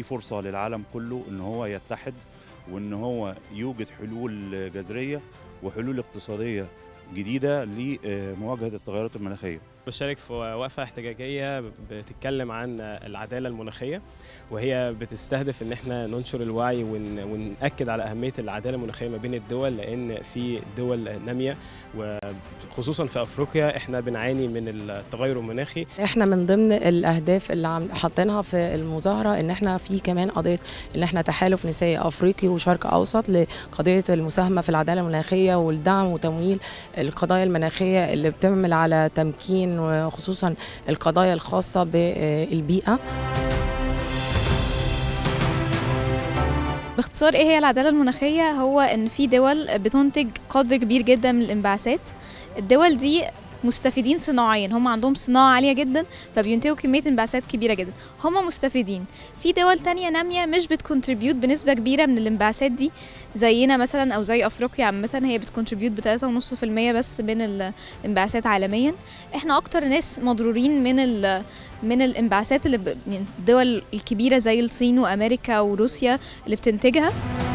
فرصه للعالم كله ان هو يتحد وان هو يوجد حلول جذريه وحلول اقتصاديه جديده لمواجهه التغيرات المناخيه بشارك في وقفة احتجاجية بتتكلم عن العدالة المناخية وهي بتستهدف ان احنا ننشر الوعي ون- ونأكد على أهمية العدالة المناخية ما بين الدول لأن في دول نامية وخصوصا في أفريقيا احنا بنعاني من التغير المناخي احنا من ضمن الاهداف اللي عم حاطينها في المظاهره ان احنا في كمان قضيه ان احنا تحالف نسائي افريقي وشرق اوسط لقضيه المساهمه في العداله المناخيه والدعم وتمويل القضايا المناخيه اللي بتعمل على تمكين وخصوصا القضايا الخاصه بالبيئه باختصار ايه هي العدالة المناخية هو ان في دول بتنتج قدر كبير جدا من الانبعاثات الدول دي مستفيدين صناعيا هم عندهم صناعة عالية جدا فبينتجوا كمية انبعاثات كبيرة جدا هم مستفيدين في دول تانية نامية مش بتكونتريبيوت بنسبة كبيرة من الانبعاثات دي زينا مثلا او زي افريقيا عامة هي بتكونتريبيوت بتلاتة ونص في المية بس من الانبعاثات عالميا احنا اكتر ناس مضرورين من ال من الانبعاثات اللي ب... يعني الدول الكبيرة زي الصين وامريكا وروسيا اللي بتنتجها